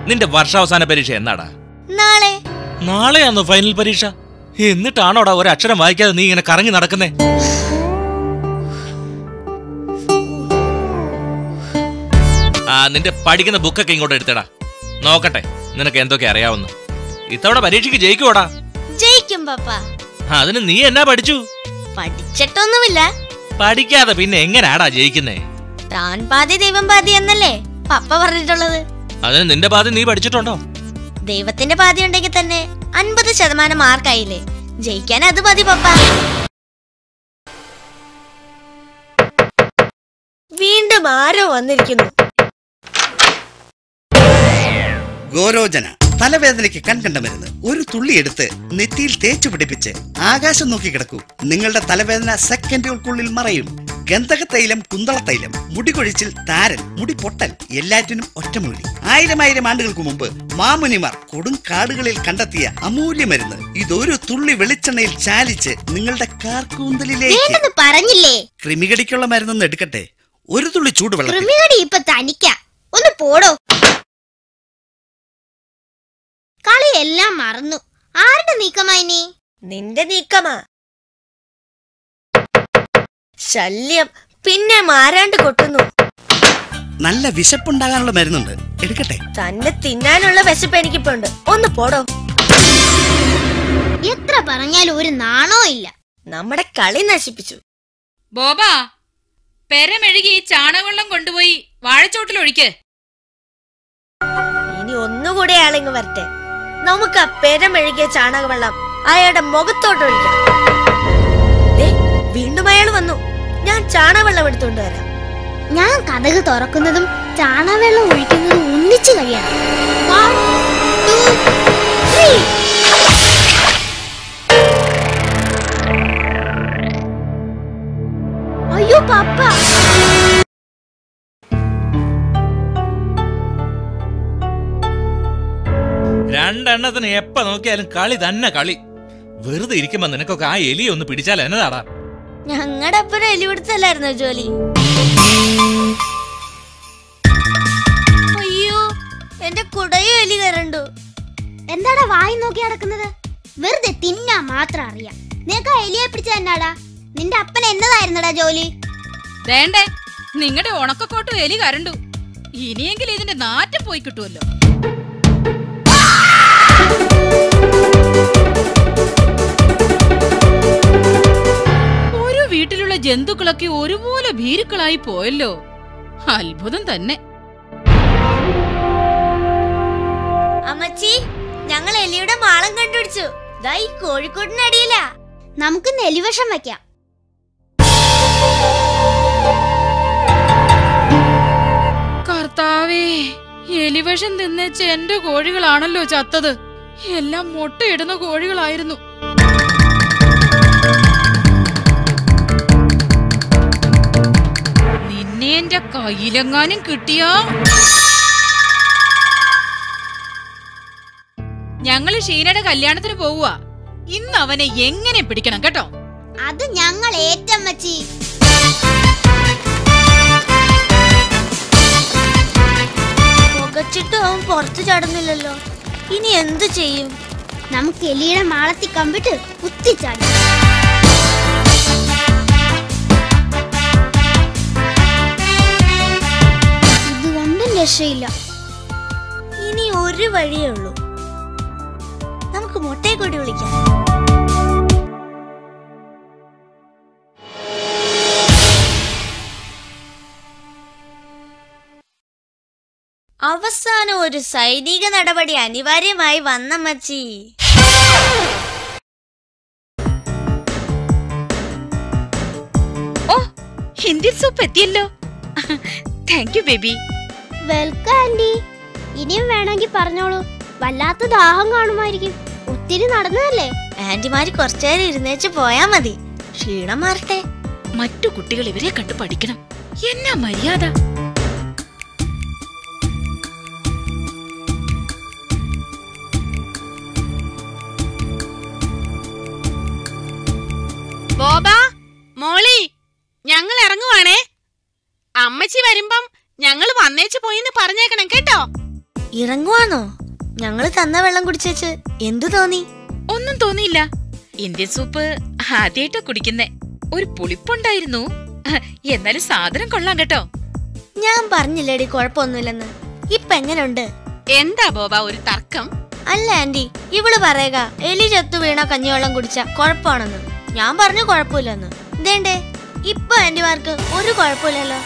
നിന്റെ വർഷാവസാന പരീക്ഷ എന്നാടാ നാളെ നാളെയാണോ ഫൈനൽ പരീക്ഷ എന്നിട്ടാണോടാ ഒരക്ഷരം വായിക്കാതെ നീ ഇങ്ങനെ കറങ്ങി നടക്കുന്നേ ആ നിന്റെ പഠിക്കുന്ന ബുക്കൊക്കെ ഇങ്ങോട്ട് എടുത്തടാ നോക്കട്ടെ നിനക്ക് എന്തൊക്കെ അറിയാവുന്നു ഇത്തവണ പരീക്ഷയ്ക്ക് ജയിക്കുവോടാ ജയിക്കും പപ്പ ആ, അതിന് നീ എന്നാ പഠിച്ചു പഠിച്ചിട്ടൊന്നുമില്ല പഠിക്കാതെ പിന്നെ എങ്ങനാടാ ജയിക്കുന്നേ താൻ പാതി ദൈവം പാതി എന്നല്ലേ പപ്പ പറഞ്ഞിട്ടുള്ളത് അതിന് നിന്റെ പാതി നീ പഠിച്ചിട്ടുണ്ടോ ദൈവത്തിന്റെ പാതി ഉണ്ടെങ്കിൽ തന്നെ അൻപത് ശതമാനം മാർക്കായില്ലേ ജയിക്കാൻ അത് മതി പപ്പ വീണ്ടും ആരോ വന്നിരിക്കുന്നു ഗോരോചന തലവേദനയ്ക്ക് കൺകണ്ട മരുന്ന് ഒരു തുള്ളി എടുത്ത് നെറ്റിയിൽ തേച്ചു പിടിപ്പിച്ച് ആകാശം നോക്കി കിടക്കൂ നിങ്ങളുടെ തലവേദന സെക്കൻഡുകൾക്കുള്ളിൽ മറയും ഗന്ധക തൈലം കുന്തള തൈലം മുടി കൊഴിച്ചിൽ താരൻ മുടി പൊട്ടൽ എല്ലാറ്റിനും ഒറ്റമൂലി ആയിരം ആയിരം ആണ്ടുകൾക്ക് മുമ്പ് മാമുനിമാർ കൊടും കാടുകളിൽ കണ്ടെത്തിയ അമൂല്യ മരുന്ന് ഇതൊരു തുള്ളി വെളിച്ചെണ്ണയിൽ ചാലിച്ച് നിങ്ങളുടെ കാർക്കൂന്തലിലേക്ക് പറഞ്ഞില്ലേ കൃമികടിക്കുള്ള മരുന്നൊന്ന് എടുക്കട്ടെ ഒരു തുള്ളി ചൂടുവെള്ളം കൃമികടി ഇപ്പൊ തനിക്ക ഒന്ന് പോടോ കളിയെല്ലാം മറന്നു ആരുടെ നീക്കമായി നീ നിന്റെ നീക്കമാ ശല്യം പിന്നെ മാരാണ്ട് കൊട്ടുന്നു നല്ല വിശപ്പുണ്ടാകാനുള്ള മരുന്നുണ്ട് എടുക്കട്ടെ തന്നെ തിന്നാനുള്ള വിശപ്പ് എനിക്കിപ്പോ ഉണ്ട് ഒന്ന് പോടോ എത്ര പറഞ്ഞാലും ഒരു നാണോ ഇല്ല നമ്മുടെ കളി നശിപ്പിച്ചു ബോബാ പെരമെഴുകി ചാണകവെള്ളം കൊണ്ടുപോയി വാഴച്ചോട്ടിൽ ഒഴിക്ക് ഇനി ഒന്നുകൂടി ആളിങ് വരട്ടെ നമുക്ക് ആ പെരമെഴുകിയ ചാണകവെള്ളം അയാളുടെ മുഖത്തോട്ട് ഒഴിക്കാം ദേ, വീണ്ടും അയാൾ വന്നു ഞാൻ ചാണകവെള്ളം എടുത്തുകൊണ്ട് വരാം ഞാൻ കഥക് തുറക്കുന്നതും ചാണകവെള്ളം ഒഴിക്കുന്നതും ഒന്നിച്ചു കഴിയണം One, two, three. അയ്യോ പപ്പ രണ്ടെണ്ണത്തിന് എപ്പ നോക്കിയാലും കളി തന്നെ കളി വെറുതെ ഇരിക്കുമ്പോ നിനക്കൊക്കെ ആ എലി ഒന്ന് പിടിച്ചാൽ എന്നതാടാ ഞങ്ങളുടെ അപ്പനും എലിപിടുത്തല്ലായിരുന്നോ ജോലി അയ്യോ എന്റെ കുടയും എലി കയറണ്ടു എന്താടാ വായി നോക്കി നടക്കുന്നത് വെറുതെ തിന്നാ മാത്രം അറിയാം നിനക്ക് ആ എലിയെ പിടിച്ച എന്നാടാ നിന്റെ അപ്പൻ എന്നതായിരുന്നടാ ജോലി വേണ്ടേ നിങ്ങളുടെ ഉണക്കക്കോട്ടും എലി കരണ്ടു ഇനിയെങ്കിലും ഇതിന്റെ നാറ്റം പോയി കിട്ടുമല്ലോ ഒരു വീട്ടിലുള്ള ജന്തുക്കളൊക്കെ ഒരുപോലെ ഭീരുക്കളായി പോയല്ലോ അത്ഭുതം തന്നെ അമ്മച്ചി ഞങ്ങൾ എലിയുടെ മാളം കണ്ടുപിടിച്ചു ദാ ഈ കോഴിക്കോടിനടിയില്ല നമുക്ക് നെലിവശം വെക്കാം കർത്താവേ എലിവിഷം തിന്നേച്ച് എന്റെ കോഴികളാണല്ലോ ചത്തത് എല്ലാം മുട്ടയിടുന്ന കോഴികളായിരുന്നു നിന്നെ എന്റെ കയ്യിലെങ്ങാനും കിട്ടിയാ ഞങ്ങള് ഷീനയുടെ കല്യാണത്തിന് പോവുക ഇന്ന് അവനെ എങ്ങനെ പിടിക്കണം കേട്ടോ അത് ഞങ്ങൾ ഏറ്റമ്മച്ചി പുകച്ചിട്ടും അവൻ പുറത്തു ചാടുന്നില്ലല്ലോ ഇനി എന്തു ചെയ്യും നമുക്ക് എലിയുടെ മാളത്തി കമ്പിട്ട് കുത്തിച്ചാടി ഇതുകൊണ്ടും രക്ഷയില്ല ഇനി ഒരു വഴിയേ ഉള്ളൂ നമുക്ക് മുട്ടയെ കൂടി വിളിക്കാം അവസാനം ഒരു സൈനിക നടപടി അനിവാര്യമായി വന്ന മച്ചി ഓ ഹിന്ദി സൂപ്പ് എത്തിയല്ലോ thank you baby welcome aunty ഇനിയും വേണമെങ്കിൽ പറഞ്ഞോളൂ വല്ലാത്ത ദാഹം കാണുമായിരിക്കും ഒത്തിരി നടന്നതല്ലേ ആന്റിമാര് കുറച്ചേരം ഇരുന്നേച്ച് പോയാ മതി ക്ഷീണം മാറട്ടെ മറ്റു കുട്ടികൾ ഇവരെ കണ്ടു പഠിക്കണം എന്നാ മര്യാദ ബോബാ മോളി ഞങ്ങൾ ഇറങ്ങുവാണേ അമ്മച്ചി വരുമ്പം ഞങ്ങൾ വന്നേച്ചു പോയിന്ന് പറഞ്ഞേക്കണം കേട്ടോ ഇറങ്ങുവാണോ ഞങ്ങള് തന്ന വെള്ളം കുടിച്ചേച്ച് എന്തു തോന്നി ഒന്നും തോന്നിയില്ല ഇന്ത്യൻ സൂപ്പ് ആദ്യമായിട്ടാ കുടിക്കുന്നേ ഒരു പുളിപ്പുണ്ടായിരുന്നു എന്നാലും സാധനം കൊള്ളാം കേട്ടോ ഞാൻ പറഞ്ഞില്ലേടി കുഴപ്പമൊന്നുമില്ലെന്ന് ഇപ്പൊ എങ്ങനെയുണ്ട് എന്താ ബോബ ഒരു തർക്കം അല്ല ആന്റി ഇവള് പറയുക എലി ചത്തു വീണ കഞ്ഞിവെള്ളം കുടിച്ച കുഴപ്പമാണെന്ന് ഞാൻ പറഞ്ഞു കുഴപ്പമില്ലെന്ന് ഇതേണ്ടേ ഇപ്പൊ ആന്റിമാർക്ക് ഒരു കുഴപ്പമില്ലല്ലോ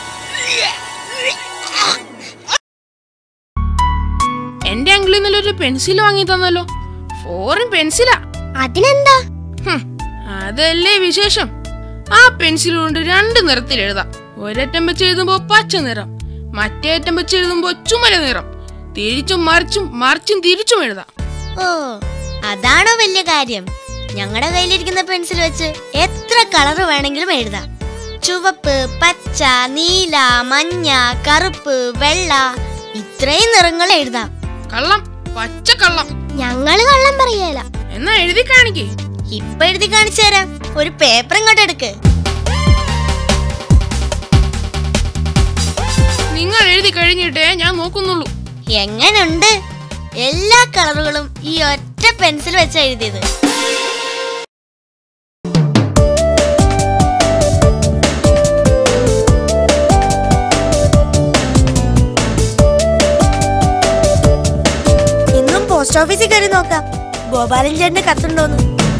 എന്റെ അങ്കിളിൽ നിന്നൊരു ഒരു പെൻസിൽ വാങ്ങി തന്നല്ലോ ഫോറിൻ പെൻസിലാ അതിനെന്താ ഹും, അതല്ലേ വിശേഷം ആ പെൻസിൽ കൊണ്ട് രണ്ട് നിറത്തിൽ എഴുതാം ഒരറ്റം വെച്ച് എഴുതുമ്പോ പച്ച നിറം മറ്റേ അറ്റം വെച്ച് എഴുതുമ്പോ ചുമല നിറം തിരിച്ചും മറിച്ചും മറിച്ചും തിരിച്ചും എഴുതാം ഓ അതാണോ വലിയ കാര്യം ഞങ്ങളുടെ കയ്യിലിരിക്കുന്ന പെൻസിൽ വെച്ച് എത്ര കളർ വേണമെങ്കിലും എഴുതാം ചുവപ്പ് പച്ച നീല മഞ്ഞ കറുപ്പ് വെള്ള ഇത്രയും നിറങ്ങൾ എഴുതാം കള്ളം പച്ച കള്ളം ഞങ്ങള് കള്ളം പറയല എന്നാ എഴുതി കാണിക്കേ ഇപ്പൊ എഴുതി കാണിച്ചു തരാം ഒരു പേപ്പർ ഇങ്ങോട്ട് എടുക്ക് നിങ്ങൾ എഴുതി കഴിഞ്ഞിട്ടേ ഞാൻ നോക്കുന്നുള്ളൂ എങ്ങനുണ്ട് എല്ലാ കളറുകളും ഈ ഒറ്റ പെൻസിൽ വെച്ച് എഴുതിയത് ഇന്നും പോസ്റ്റ് ഓഫീസിൽ കയറി നോക്കാം ഗോപാലൻ ചേട്ടന് കത്തുണ്ടോന്ന്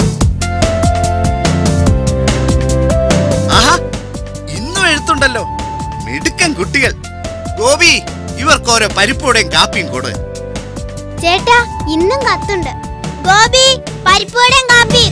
ആഹാ ഇന്നും എഴുത്തുണ്ടല്ലോ മിടുക്കൻ കുട്ടികൾ ഗോപി ഇവർക്ക് ഓരോ പരിപ്പോടെയും കാപ്പിയും കൊടു ചേട്ടാ ഇന്നും കത്തുണ്ട് ഗോപി പരിപ്പോടെയും കാപ്പി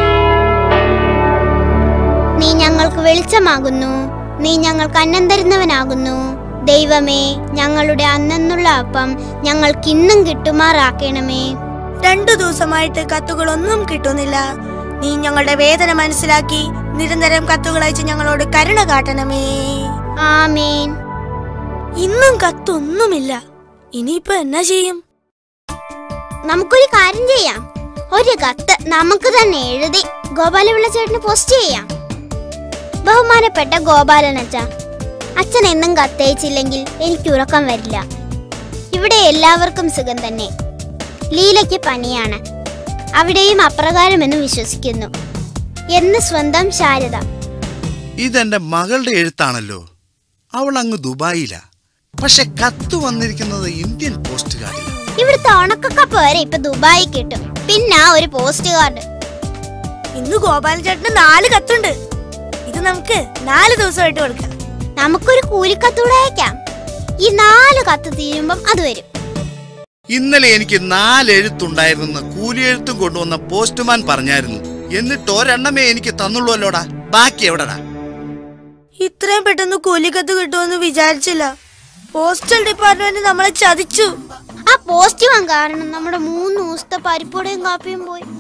നീ ഞങ്ങൾക്ക് വെളിച്ചമാകുന്നു നീ ഞങ്ങൾക്ക് അന്നം തരുന്നവനാകുന്നു ദൈവമേ ഞങ്ങളുടെ അന്നെന്നുള്ള അപ്പം ഞങ്ങൾക്ക് ഇന്നും കിട്ടുമാറാക്കണമേ രണ്ടു ദിവസമായിട്ട് കത്തുകളൊന്നും കിട്ടുന്നില്ല നീ ഞങ്ങളുടെ വേദന മനസ്സിലാക്കി നിരന്തരം കത്തുകൾ അയച്ച് ഞങ്ങളോട് കരുണ കാട്ടണമേ ആമേൻ ഇന്നും കത്തൊന്നുമില്ല ഇനിയിപ്പോ എന്നാ ചെയ്യും നമുക്കൊരു കാര്യം ചെയ്യാം ഒരു കത്ത് നമുക്ക് തന്നെ എഴുതി ഗോപാലപിള്ള ചേട്ടന് പോസ്റ്റ് ചെയ്യാം ബഹുമാനപ്പെട്ട ഗോപാലൻ അച്ഛ അച്ഛൻ എന്നും കത്തയച്ചില്ലെങ്കിൽ എനിക്ക് ഉറക്കം വരില്ല ഇവിടെ എല്ലാവർക്കും സുഖം തന്നെ ലീലയ്ക്ക് പനിയാണ് അവിടെയും അപ്രകാരമെന്ന് വിശ്വസിക്കുന്നു എന്ന് സ്വന്തം ശാരദ ഇതെന്റെ മകളുടെ എഴുത്താണല്ലോ അവൾ അങ്ങ് ദുബായിലാ പക്ഷെ കത്ത് വന്നിരിക്കുന്നത് ഇന്ത്യൻ പോസ്റ്റ് കാർഡിൽ ഇവിടുത്തെ ഉണക്കക്കപ്പ് വരെ ഇപ്പൊ ദുബായി കിട്ടും പിന്നെ ഒരു പോസ്റ്റ് കാർഡ് ഇന്ന് ഗോപാലൻ ചേട്ടന് നാല് കത്തുണ്ട് ഇത് നമുക്ക് നാല് ദിവസമായിട്ട് കൊടുക്കാം നമുക്കൊരു കൂലിക്കത്തൂടെ അയക്കാം ഈ നാല് കത്ത് തീരുമ്പം അത് വരും ഇന്നലെ എനിക്ക് നാല് എഴുത്തുണ്ടായിരുന്നെന്ന് കൂലി എഴുത്തും കൊണ്ടുവന്ന പോസ്റ്റ്മാൻ പറഞ്ഞായിരുന്നു എന്നിട്ട് ഒരെണ്ണമേ എനിക്ക് തന്നുള്ളൂല്ലോടാ ബാക്കി എവിടെടാ ഇത്രയും പെട്ടെന്ന് കൂലിക്കത്ത് കിട്ടുമെന്ന് വിചാരിച്ചില്ല പോസ്റ്റൽ ഡിപ്പാർട്ട്മെന്റ് നമ്മളെ ചതിച്ചു ആ പോസ്റ്റ് വാൻ കാരണം നമ്മുടെ മൂന്ന് ദിവസത്തെ പരിപ്പോടെയും കാപ്പിയും പോയി